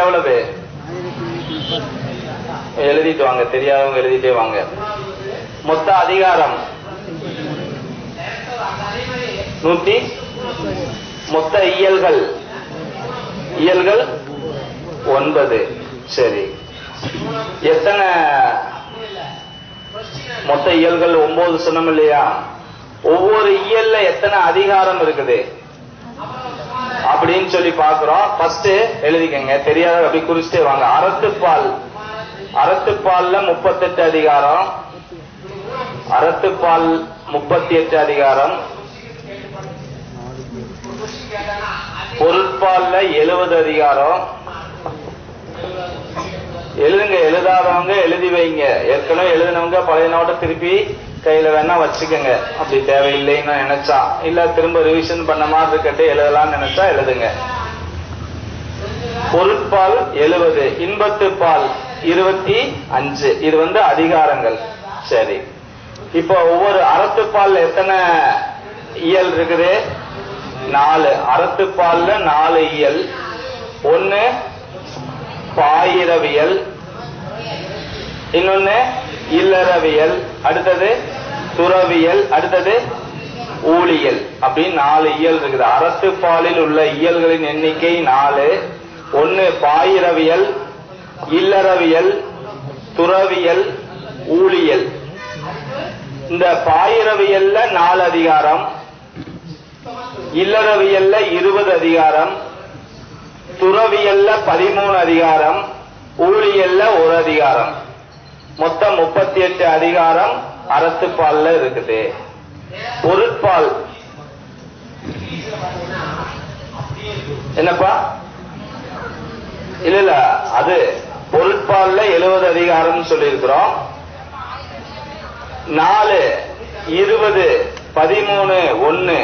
எவ்வளவு எழுதிட்டு வாங்க தெரியாதவங்க எழுதிட்டே வாங்க மொத்த அதிகாரம் நூத்தி மொத்த இயல்கள் இயல்கள் ஒன்பது சரி எத்தனை மொத்த இயல்கள் ஒன்பது சொன்னோம் இல்லையா ஒவ்வொரு இயல்ல எத்தனை அதிகாரம் இருக்குது அப்படின்னு சொல்லி பாக்குறோம் ஃபர்ஸ்ட் எழுதிக்கங்க தெரியாத அப்படி குறிச்சிட்டே வாங்க அறத்துப்பால் அறத்துப்பால்ல முப்பத்தெட்டு அதிகாரம் அறத்துப்பால் முப்பத்தி எட்டு அதிகாரம் பொருட்பால்ல எழுபது அதிகாரம் எழுதுங்க எழுதாதவங்க எழுதி வைங்க ஏற்கனவே எழுதினவங்க பழைய நோட்டை திருப்பி கையில வேணா வச்சுக்கோங்க அப்படி தேவையில்லைன்னு நினைச்சா இல்ல திரும்ப ரிவிஷன் பண்ண மாதிரி இருக்கட்டு எழுதலாம்னு நினைச்சா எழுதுங்க பொருட்பால் எழுபது இன்பத்து பால் இருபத்தி அஞ்சு இது வந்து அதிகாரங்கள் சரி இப்போ ஒவ்வொரு அறத்துப்பால்ல எத்தனை இயல் இருக்குது நாலு அறத்துப்பால்ல நாலு இயல் ஒன்னு பாயிரவியல் இன்னொன்னு இல்லறவியல் அடுத்தது துறவியல் அடுத்தது ஊழியல் அப்படின்னு நாலு இயல் இருக்குது அறத்து பாலில் உள்ள இயல்களின் எண்ணிக்கை நாலு ஒன்னு பாயிரவியல் இல்லறவியல் துறவியல் ஊழியல் இந்த பாயிரவியல்ல நாலு அதிகாரம் இல்லறவியல்ல இருபது அதிகாரம் துறவியல்ல பதிமூணு அதிகாரம் ஊழியல்ல ஒரு அதிகாரம் மொத்தம் முப்பத்தி எட்டு அதிகாரம் அறத்துப்பால்ல இருக்குது பொருட்பால் என்னப்பா இல்ல இல்ல அது பொருட்பால்ல எழுபது அதிகாரம் சொல்லியிருக்கிறோம் நாலு இருபது பதிமூணு ஒன்னு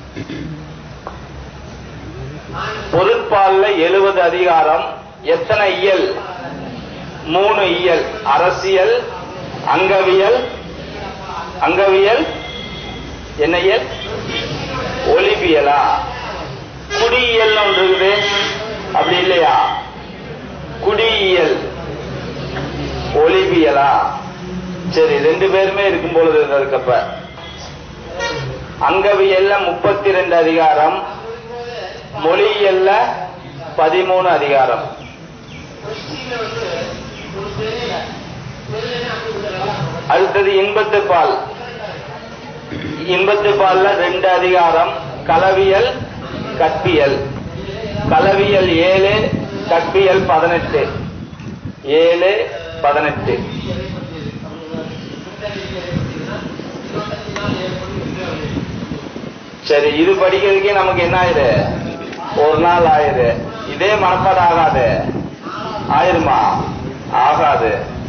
பொருட்பால்ல எழுபது அதிகாரம் எத்தனை இயல் மூணு இயல் அரசியல் அங்கவியல் அங்கவியல் என்ன இயல் ஒலிபியலா குடியியல் ஒன்று இருக்குது அப்படி இல்லையா குடியியல் ஒலிபியலா சரி ரெண்டு பேருமே இருக்கும் பொழுது இருக்கப்ப அங்கவியல்ல முப்பத்தி ரெண்டு அதிகாரம் மொழியியல்ல பதிமூணு அதிகாரம் அடுத்தது இன்பத்து பால் இன்பத்து பால்ல ரெண்டு அதிகாரம் களவியல் கற்பியல் களவியல் ஏழு கற்பியல் பதினெட்டு ஏழு பதினெட்டு சரி இது படிக்கிறதுக்கே நமக்கு என்ன ஆயிரு ஒரு நாள் ஆயிரு இதே மனப்பாடம் ஆகாது ஆயிருமா ஆகாது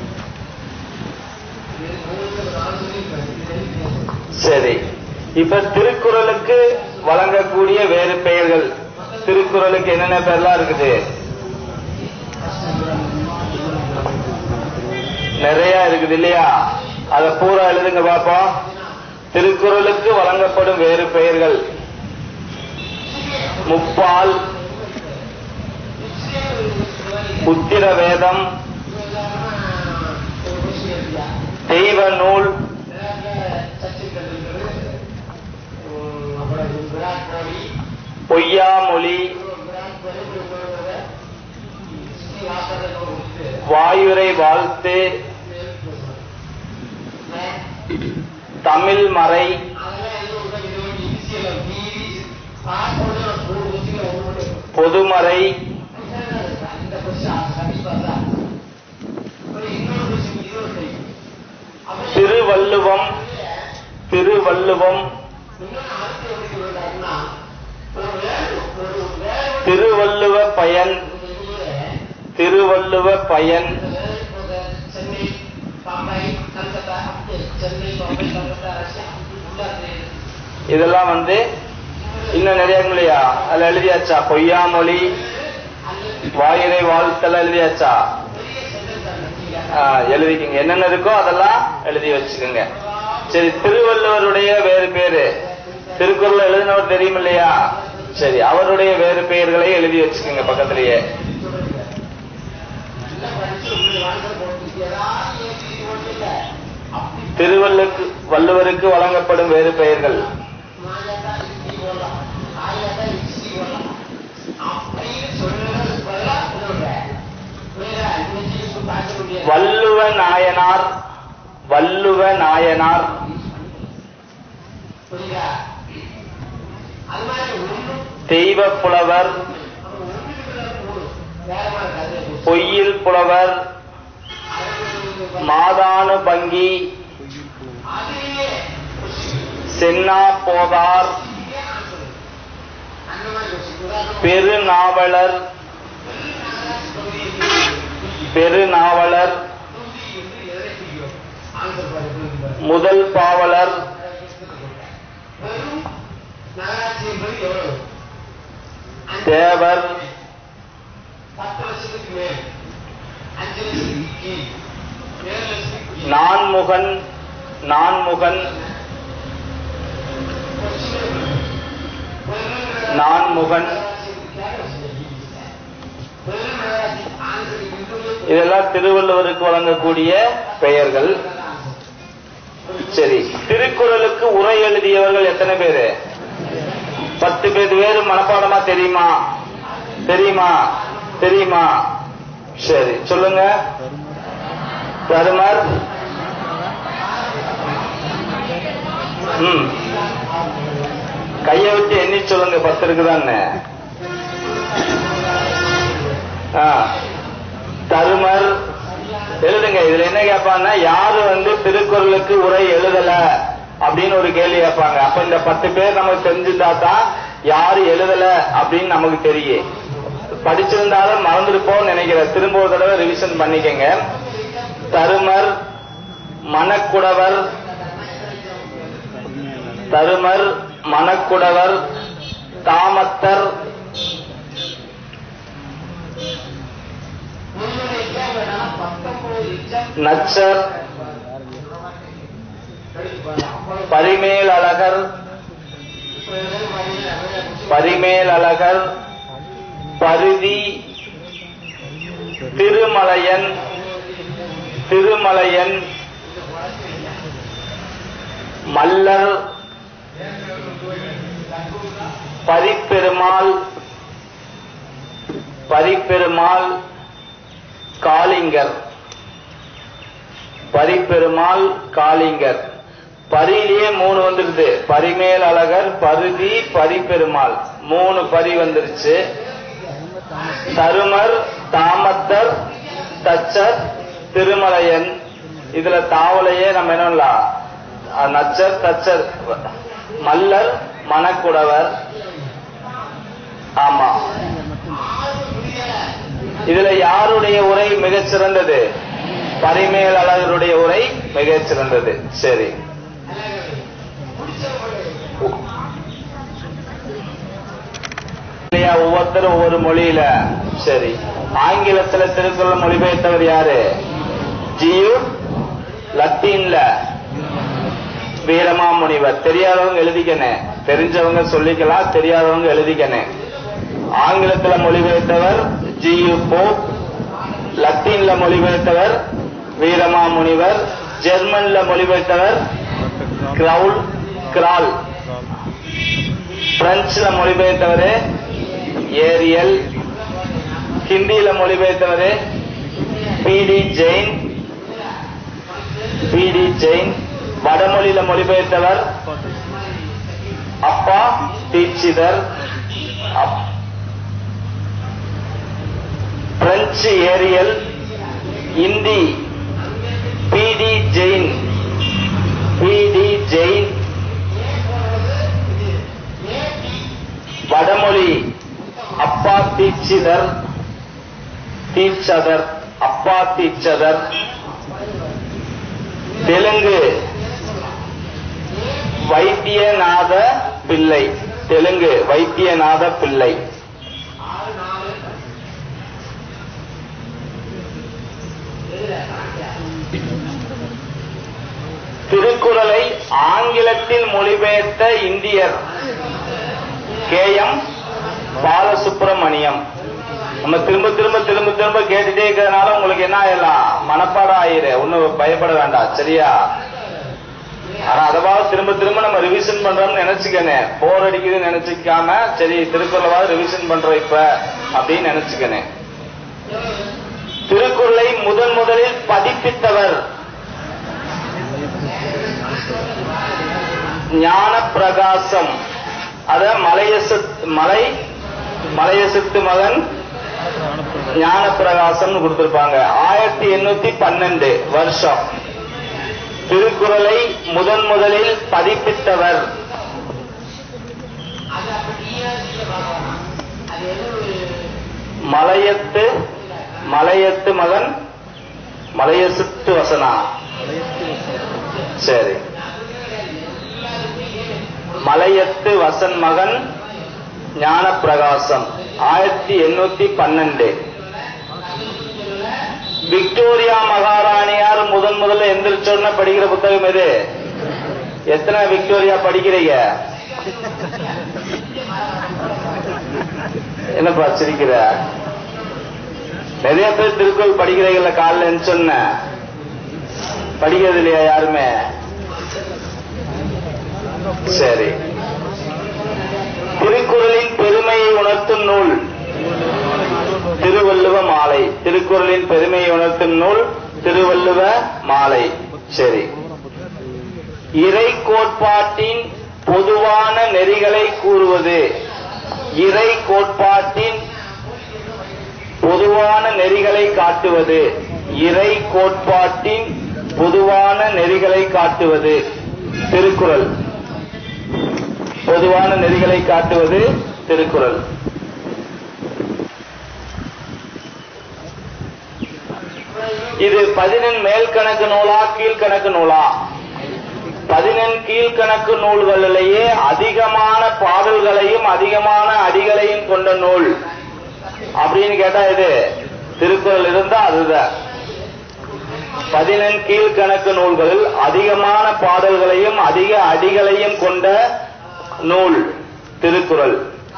சரி இப்ப திருக்குறளுக்கு வழங்கக்கூடிய வேறு பெயர்கள் திருக்குறளுக்கு என்னென்ன பேர்லாம் இருக்குது நிறைய இருக்குது இல்லையா அத பூரா எழுதுங்க பாப்போம் திருக்குறளுக்கு வழங்கப்படும் வேறு பெயர்கள் முப்பால் உத்திர வேதம் தெய்வ நூல் பொய்யாமொழி வாயுரை வாழ்த்து தமிழ் மறை பொதுமறை திருவள்ளுவம் திருவள்ளுவம் திருவள்ளுவ பயன் திருவள்ளுவ பயன் இதெல்லாம் வந்து இன்னும் நிறைய இருக்கும் இல்லையா அதுல எழுதியாச்சா பொய்யாமொழி வாயிலை வாழ்த்தெல்லாம் எழுதியாச்சா ஆ, எழுதிக்கங்க என்னென்ன இருக்கோ அதெல்லாம் எழுதி வச்சுக்கோங்க சரி திருவள்ளுவருடைய வேறு பேரு திருக்குறள் எழுதினவர் தெரியும் இல்லையா சரி அவருடைய வேறு பெயர்களை எழுதி வச்சுக்கோங்க பக்கத்திலேயே திருவள்ளுக்கு வள்ளுவருக்கு வழங்கப்படும் வேறு பெயர்கள் வள்ளுவ நாயனார் வள்ளுவ நாயனார் தெய்வ புலவர் பொய்யில் புலவர் மாதானு பங்கி சென்னா போதார் பெருநாவலர் பெருநாவலர் முதல் பாவலர் தேவர் நான்முகன் நான்முகன் நான்முகன் இதெல்லாம் திருவள்ளுவருக்கு வழங்கக்கூடிய பெயர்கள் சரி திருக்குறளுக்கு உரை எழுதியவர்கள் எத்தனை பேரு பத்து பேர் வேறு மனப்பாடமா தெரியுமா தெரியுமா தெரியுமா சரி சொல்லுங்க தருமர் ம் கைய விட்டு எண்ணி சொல்லுங்க பத்து இருக்குதான்னு ஆ, தருமர் எழுதுங்க இதுல என்ன கேட்பாங்கன்னா யாரு வந்து திருக்குறளுக்கு உரை எழுதல அப்படின்னு ஒரு கேள்வி கேட்பாங்க அப்ப இந்த பத்து பேர் நமக்கு தெரிஞ்சிருந்தா தான் யாரு எழுதல அப்படின்னு நமக்கு தெரியும் படிச்சிருந்தாலும் மறந்துருப்போம்னு நினைக்கிறேன் திரும்ப ஒரு தடவை ரிவிஷன் பண்ணிக்கங்க தருமர் மணக்குடவர் தருமர் மணக்குடவர் தாமத்தர் நச்சர் பரிமேலழகர் பரிமேலழகர் பருதி திருமலையன் திருமலையன் மல்லர் பரிப்பெருமாள் பரிப்பெருமாள் காளிங்கர் பரிப்பெருமாள் காளிங்கர் பரியிலேயே மூணு வந்துருது பரிமேல் அழகர் பருதி பரிப்பெருமாள் மூணு பரி வந்துருச்சு தருமர் தாமத்தர் தச்சர் திருமலையன் இதுல தாவலையே நம்ம என்ன நச்சர் தச்சர் மல்லர் மணக்குடவர் ஆமா இதுல யாருடைய உரை மிகச் சிறந்தது பரிமேல் அழகருடைய உரை மிகச் சிறந்தது சரி இல்லையா ஒவ்வொருத்தரும் ஒவ்வொரு மொழியில சரி ஆங்கிலத்துல திருக்குறள் மொழிபெயர்த்தவர் யாரு ஜியு லத்தீன்ல வீரமாமுனிவர் தெரியாதவங்க எழுதிக்கணும் தெரிஞ்சவங்க சொல்லிக்கலாம் தெரியாதவங்க எழுதிக்கணும் ஆங்கிலத்துல மொழிபெயர்த்தவர் ஜியு போப் லத்தீன்ல மொழிபெயர்த்தவர் வீரமாமுனிவர் ஜெர்மன்ல மொழிபெயர்த்தவர் கிரவுல் கிரால் பிரெஞ்சுல மொழிபெயர்த்தவர் ஏரியல் ஹிந்தியில மொழிபெயர்த்தவர் பிடி ஜெயின் பிடி ஜெயின் வடமொழியில மொழிபெயர்த்தவர் அப்பா தீட்சிதர் அப்- பிரெஞ்சு Ariel Hindi PD Jain PD Jain வடமொழி அப்பா தீட்சிதர் தீட்சதர் அப்பா தீட்சதர் தெலுங்கு வைத்தியநாத பிள்ளை தெலுங்கு வைத்தியநாத பிள்ளை திருக்குறளை ஆங்கிலத்தில் மொழிபெயர்த்த இந்தியர் கே எம் பாலசுப்பிரமணியம் நம்ம திரும்ப திரும்ப திரும்ப திரும்ப கேட்டுட்டே இருக்கிறதுனால உங்களுக்கு என்ன ஆயிடலாம் மனப்பாடம் ஆயிரு ஒன்னும் பயப்பட வேண்டாம் சரியா ஆனா அதவாவது திரும்ப திரும்ப நம்ம ரிவிஷன் பண்றோம்னு நினைச்சுக்கணும் போர் அடிக்குதுன்னு நினைச்சுக்காம சரி திருக்குறளாவது ரிவிஷன் பண்றோம் இப்ப அப்படின்னு நினைச்சுக்கணும் திருக்குறளை முதன் முதலில் பதிப்பித்தவர் ஞான பிரகாசம் அத மலையசு மலை மலையசத்து மகன் ஞான பிரகாசம்னு கொடுத்திருப்பாங்க ஆயிரத்தி எண்ணூத்தி பன்னெண்டு வருஷம் திருக்குறளை முதன் முதலில் பதிப்பித்தவர் மலையத்து மலையத்து மகன் மலையசுத்து வசனா சரி மலையத்து வசன் மகன் ஞான பிரகாசம் ஆயிரத்தி எண்ணூத்தி பன்னெண்டு விக்டோரியா மகாராணியார் முதன் முதல்ல எந்திரிச்சோன்னு படிக்கிற புத்தகம் எது எத்தனை விக்டோரியா படிக்கிறீங்க என்னப்பா சிரிக்கிற நிறைய பேர் திருக்குறள் படிக்கிறீங்கள காலைல சொன்ன படிக்கிறது இல்லையா யாருமே சரி திருக்குறளின் பெருமையை உணர்த்தும் நூல் திருவள்ளுவ மாலை திருக்குறளின் பெருமையை உணர்த்தும் நூல் திருவள்ளுவ மாலை சரி இறை கோட்பாட்டின் பொதுவான நெறிகளை கூறுவது இறை கோட்பாட்டின் பொதுவான நெறிகளை காட்டுவது இறை கோட்பாட்டின் பொதுவான நெறிகளை காட்டுவது திருக்குறள் பொதுவான நெறிகளை காட்டுவது திருக்குறள் இது பதினெண் மேல் கணக்கு நூலா கீழ்கணக்கு நூலா பதினெண் கீழ்கணக்கு நூல்களிலேயே அதிகமான பாடல்களையும் அதிகமான அடிகளையும் கொண்ட நூல் அப்படின்னு கேட்டா இது திருக்குறள் இருந்தா அதுதான் பதினெண் கீழ்கணக்கு நூல்களில் அதிகமான பாடல்களையும் அதிக அடிகளையும் கொண்ட நூல் திருக்குறள்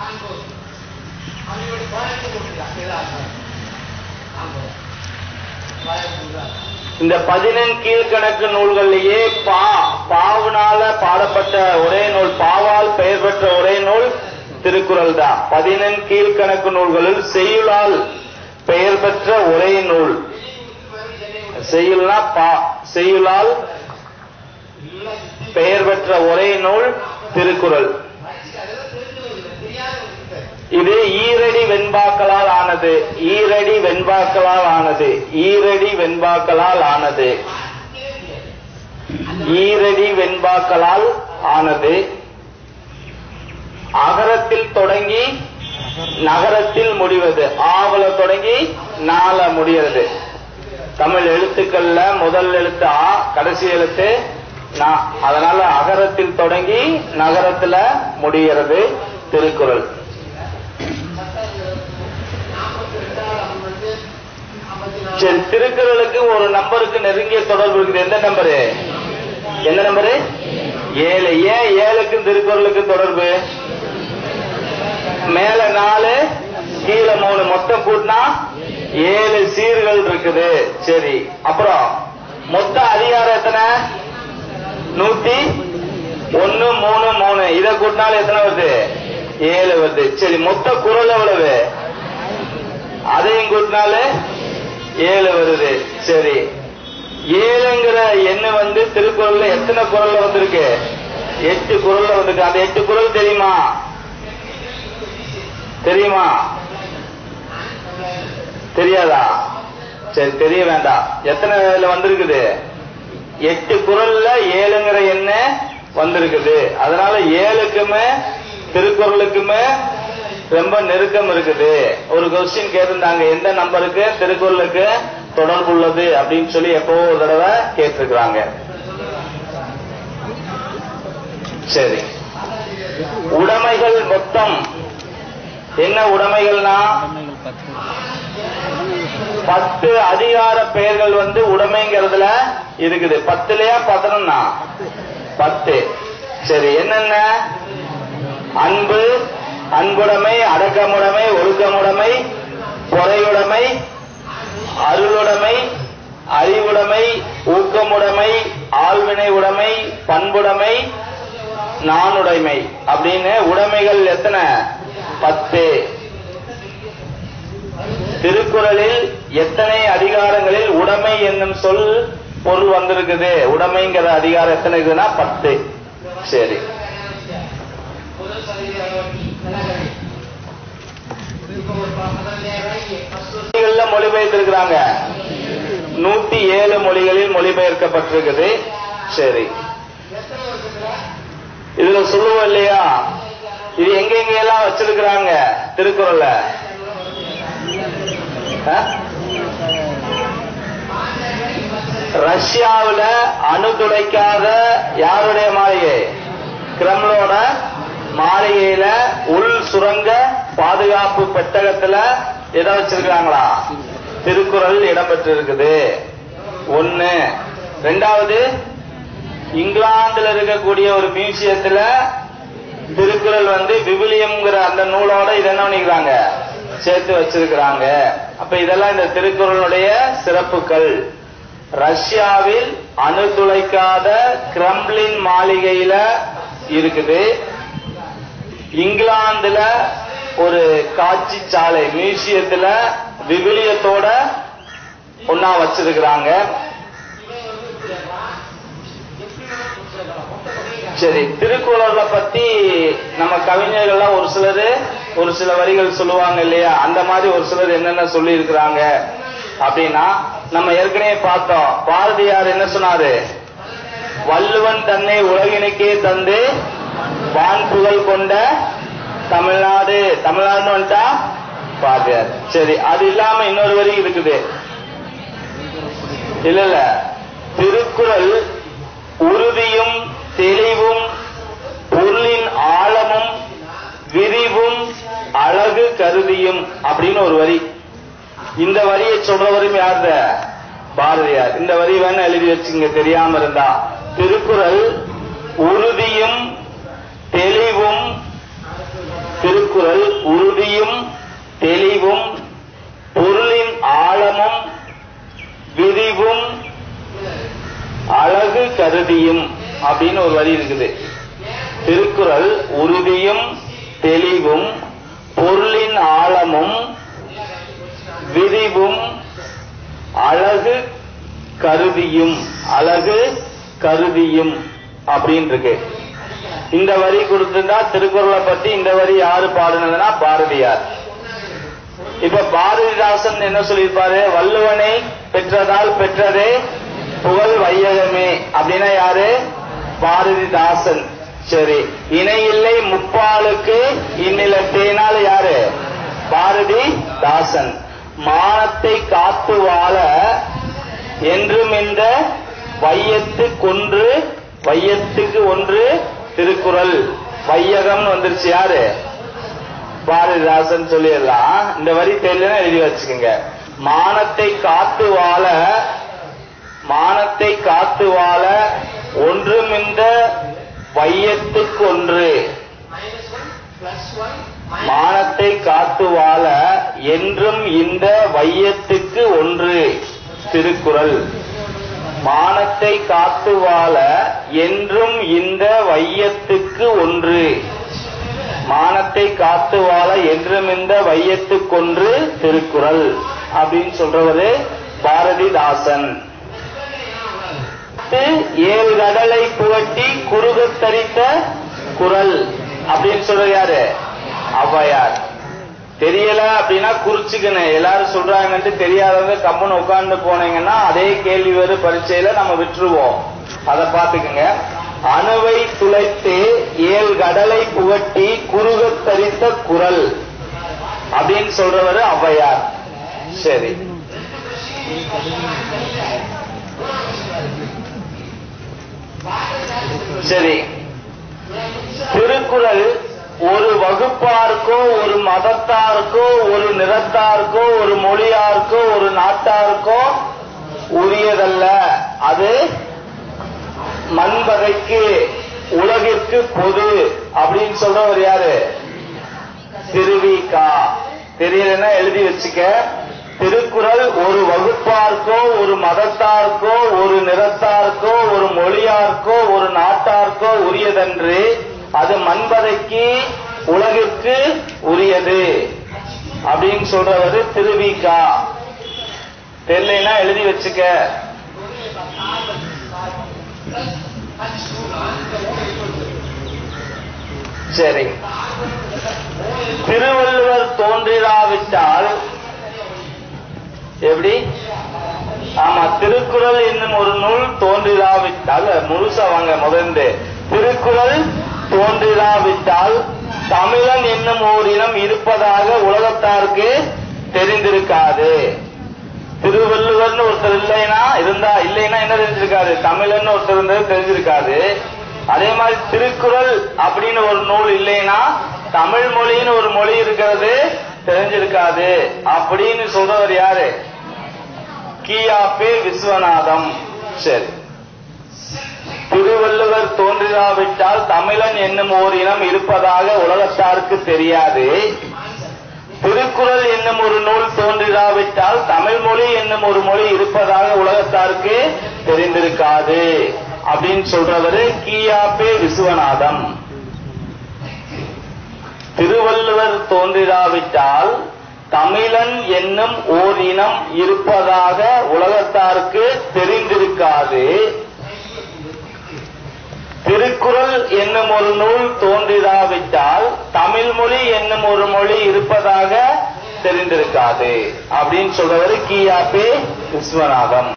இந்த பதினெண் கீழ்கணக்கு நூல்களிலேயே பா பாவுனால பாடப்பட்ட ஒரே நூல் பாவால் பெயர் பெற்ற ஒரே நூல் திருக்குறள் தான் பதினெண் கீழ்கணக்கு நூல்களில் செய்யுளால் பெயர் பெற்ற ஒரே நூல் செய்யுள்னா பா செய்யுளால் பெயர் பெற்ற ஒரே நூல் திருக்குறள் இது ஈரடி வெண்பாக்களால் ஆனது ஈரடி வெண்பாக்களால் ஆனது ஈரடி வெண்பாக்களால் ஆனது ஈரடி வெண்பாக்களால் ஆனது அகரத்தில் தொடங்கி நகரத்தில் முடிவது ஆவல தொடங்கி நாள முடிகிறது தமிழ் எழுத்துக்கள்ல முதல் எழுத்து ஆ கடைசி எழுத்து நா அதனால அகரத்தில் தொடங்கி நகரத்துல முடிகிறது திருக்குறள் சரி திருக்குறளுக்கு ஒரு நம்பருக்கு நெருங்கிய தொடர்பு இருக்குது எந்த நம்பரு எந்த நம்பரு ஏழு ஏன் ஏழுக்கும் திருக்குறளுக்கு தொடர்பு மேல நாலு கீழே மூணு மொத்தம் கூட்டினா ஏழு சீர்கள் இருக்குது சரி அப்புறம் மொத்த அதிகாரம் எத்தனை நூத்தி ஒன்னு மூணு மூணு இதை கூட்டினாலும் எத்தனை வருது ஏழு வருது சரி மொத்த குரல் எவ்வளவு அதையும் கூட்டினாலே ஏழு வருது சரி ஏழுங்கிற எண்ணு வந்து திருக்குறள்ல எத்தனை குரல்ல வந்திருக்கு எட்டு குரல்ல வந்திருக்கு அந்த எட்டு குரல் தெரியுமா தெரியுமா தெரியாதா சரி தெரிய வேண்டாம் எத்தனை இதுல வந்திருக்குது எட்டு குரல்ல ஏழுங்கிற எண்ண வந்திருக்குது அதனால ஏழுக்குமே திருக்குறளுக்குமே ரொம்ப நெருக்கம் இருக்குது ஒரு கொஸ்டின் கேட்டிருந்தாங்க எந்த நம்பருக்கு திருக்குறளுக்கு தொடர்பு உள்ளது அப்படின்னு சொல்லி எப்போ ஒரு தடவை கேட்டிருக்கிறாங்க சரி உடைமைகள் மொத்தம் என்ன உடைமைகள்னா பத்து அதிகார பெயர்கள் வந்து உடைமைங்கிறதுல இருக்குது பத்துலயா பதினொன்னா பத்து சரி என்னென்ன அன்பு அன்புடைமை அடக்கமுடைமை ஒழுக்கமுடைமை பொறையுடைமை அருளுடைமை அறிவுடைமை ஊக்கமுடைமை ஆழ்வினை உடைமை பண்புடைமை நானுடைமை அப்படின்னு உடைமைகள் எத்தனை பத்து திருக்குறளில் எத்தனை அதிகாரங்களில் உடைமை என்னும் சொல் பொருள் வந்திருக்குது உடைமைங்கிற அதிகாரம் எத்தனை இருக்குதுன்னா பத்து சரி மொழிகள்ல மொழிபெயர்த்திருக்கிறாங்க நூத்தி ஏழு மொழிகளில் மொழிபெயர்க்கப்பட்டிருக்குது சரி இதுல சொல்லுவோம் இல்லையா இது எங்க எங்க எல்லாம் வச்சிருக்கிறாங்க திருக்குறள்ல ஆ? ரஷ்யாவுல அணு துளைக்காத யாருடைய மாளிகை கிரெம்லோட மாளிகையில உள் சுரங்க பாதுகாப்பு பெட்டகத்துல எதை வச்சிருக்காங்களா திருக்குறள் இடம்பெற்று இருக்குது ஒண்ணு ரெண்டாவது இங்கிலாந்துல இருக்கக்கூடிய ஒரு மியூசியத்துல திருக்குறள் வந்து விவிலியம்ங்கிற அந்த நூலோட இதை என்ன பண்ணிக்கிறாங்க சேர்த்து வச்சிருக்கிறாங்க அப்ப இதெல்லாம் இந்த திருக்குறளுடைய சிறப்புகள் ரஷ்யாவில் அணு துளைக்காத கிரம்லின் மாளிகையில இருக்குது இங்கிலாந்துல ஒரு காட்சி சாலை மியூசியத்துல விவிலியத்தோட ஒன்னா வச்சிருக்கிறாங்க சரி திருக்குறளை பத்தி நம்ம கவிஞர்கள்லாம் ஒரு சிலர் ஒரு சில வரிகள் சொல்லுவாங்க இல்லையா அந்த மாதிரி ஒரு சிலர் என்னென்ன சொல்லி இருக்கிறாங்க அப்படின்னா நம்ம ஏற்கனவே பார்த்தோம் பாரதியார் என்ன சொன்னாரு வள்ளுவன் தன்னை உலகினுக்கே தந்து வான் புகழ் கொண்ட தமிழ்நாடு தமிழ்நாடுன்னு வந்துட்டா பாரதியார் சரி அது இல்லாம இன்னொரு வரி இருக்குது இல்ல இல்ல திருக்குறள் உறுதியும் தெளிவும் பொருளின் ஆழமும் விரிவும் அழகு கருதியும் அப்படின்னு ஒரு வரி இந்த வரியை சொல்றவரும் யாருத பாரதியார் இந்த வரி வேணா எழுதி வச்சுங்க தெரியாம இருந்தா திருக்குறள் உறுதியும் தெளிவும் திருக்குறள் உறுதியும் தெளிவும் பொருளின் ஆழமும் விரிவும் அழகு கருதியும் அப்படின்னு ஒரு வரி இருக்குது திருக்குறள் உறுதியும் தெளிவும் பொருளின் ஆழமும் விரிவும் அழகு கருதியும் அழகு கருதியும் அப்படின்னு இருக்கு இந்த வரி கொடுத்திருந்தா திருக்குறளை பத்தி இந்த வரி யாரு பாடுனதுன்னா பாரதியார் இப்ப பாரதிதாசன் என்ன சொல்லியிருப்பாரு வள்ளுவனை பெற்றதால் பெற்றதே புகழ் வையகமே அப்படின்னா யாரு பாரதிதாசன் சரி இணையில்லை முப்பாலுக்கு இந்நிலத்தேனால் யாரு பாரதி தாசன் மானத்தை காத்து வாழ என்றும் இந்த வையத்து கொன்று வையத்துக்கு ஒன்று திருக்குறள் வையகம் வந்துருச்சு யாரு பாரதிதாசன் சொல்லிடலாம் இந்த வரி தெரியலன்னா எழுதி வச்சுக்கோங்க மானத்தை காத்து வாழ மானத்தை காத்து வாழ ஒன்றும் இந்த வையத்துக்கு ஒன்று மானத்தை காத்து வாழ என்றும் இந்த வையத்துக்கு ஒன்று திருக்குறள் மானத்தை காத்து வாழ என்றும் இந்த வையத்துக்கு ஒன்று மானத்தை காத்து வாழ என்றும் இந்த வையத்துக்கொன்று திருக்குறள் அப்படின்னு சொல்றவரு பாரதிதாசன் ஏழு கடலை புகட்டி குறுகத் தரித்த குரல் அப்படின்னு சொல்றது யாரு ஔவையார் தெரியல அப்படின்னா குறிச்சுக்கணும் எல்லாரும் சொல்றாங்கன்ட்டு தெரியாதவங்க கம்முன்னு உட்கார்ந்து போனீங்கன்னா அதே கேள்வி வேறு பரீட்சையில நம்ம விட்டுருவோம் அதை பார்த்துக்குங்க அணுவை துளைத்து ஏழு கடலை புகட்டி குறுகத் தரித்த குரல் அப்படின்னு சொல்றவரு ஔவையார் சரி சரி திருக்குறள் ஒரு வகுப்பாருக்கோ ஒரு மதத்தாருக்கோ ஒரு நிறத்தாருக்கோ ஒரு மொழியாருக்கோ ஒரு நாட்டாருக்கோ உரியதல்ல அது மண்பதைக்கு உலகிற்கு பொது அப்படின்னு சொல்றவர் யாரு திருவிகா தெரியலன்னா எழுதி வச்சுக்க திருக்குறள் ஒரு வகுப்பார்க்கோ ஒரு மதத்தார்க்கோ ஒரு நிறத்தார்க்கோ ஒரு மொழியார்க்கோ ஒரு நாட்டார்க்கோ உரியதன்று அது மண்பதைக்கு உலகிற்கு உரியது அப்படின்னு சொல்றவர் திருவிகா தெரியலைன்னா எழுதி வச்சுக்க சரி திருவள்ளுவர் தோன்றிராவிட்டால் எப்படி ஆமா திருக்குறள் என்னும் ஒரு நூல் தோன்றிராவிட்டால் முழுசா வாங்க முதந்து திருக்குறள் தோன்றிராவிட்டால் தமிழன் என்னும் ஓர் இனம் இருப்பதாக உலகத்தாருக்கு தெரிந்திருக்காது திருவள்ளுவர்னு ஒருத்தர் இல்லைன்னா இருந்தா இல்லைன்னா என்ன தெரிஞ்சிருக்காது தமிழன் ஒருத்தர் இருந்தது தெரிஞ்சிருக்காது அதே மாதிரி திருக்குறள் அப்படின்னு ஒரு நூல் இல்லைன்னா தமிழ் மொழின்னு ஒரு மொழி இருக்கிறது தெரிஞ்சிருக்காது அப்படின்னு சொல்றவர் யாரு கியாபே விஸ்வநாதம் சரி திருவள்ளுவர் தோன்றிராவிட்டால் தமிழன் என்னும் ஓர் இனம் இருப்பதாக உலகத்தாருக்கு தெரியாது திருக்குறள் என்னும் ஒரு நூல் தோன்றிராவிட்டால் தமிழ் மொழி என்னும் ஒரு மொழி இருப்பதாக உலகத்தாருக்கு தெரிந்திருக்காது அப்படின்னு சொல்றவரு கியாபே விஸ்வநாதம் திருவள்ளுவர் தோன்றிராவிட்டால் தமிழன் என்னும் ஓர் இனம் இருப்பதாக உலகத்தாருக்கு தெரிந்திருக்காது திருக்குறள் என்னும் ஒரு நூல் தோன்றிராவிட்டால் தமிழ் மொழி என்னும் ஒரு மொழி இருப்பதாக தெரிந்திருக்காது அப்படின்னு சொல்றவர் கியாபே விஸ்வநாதம்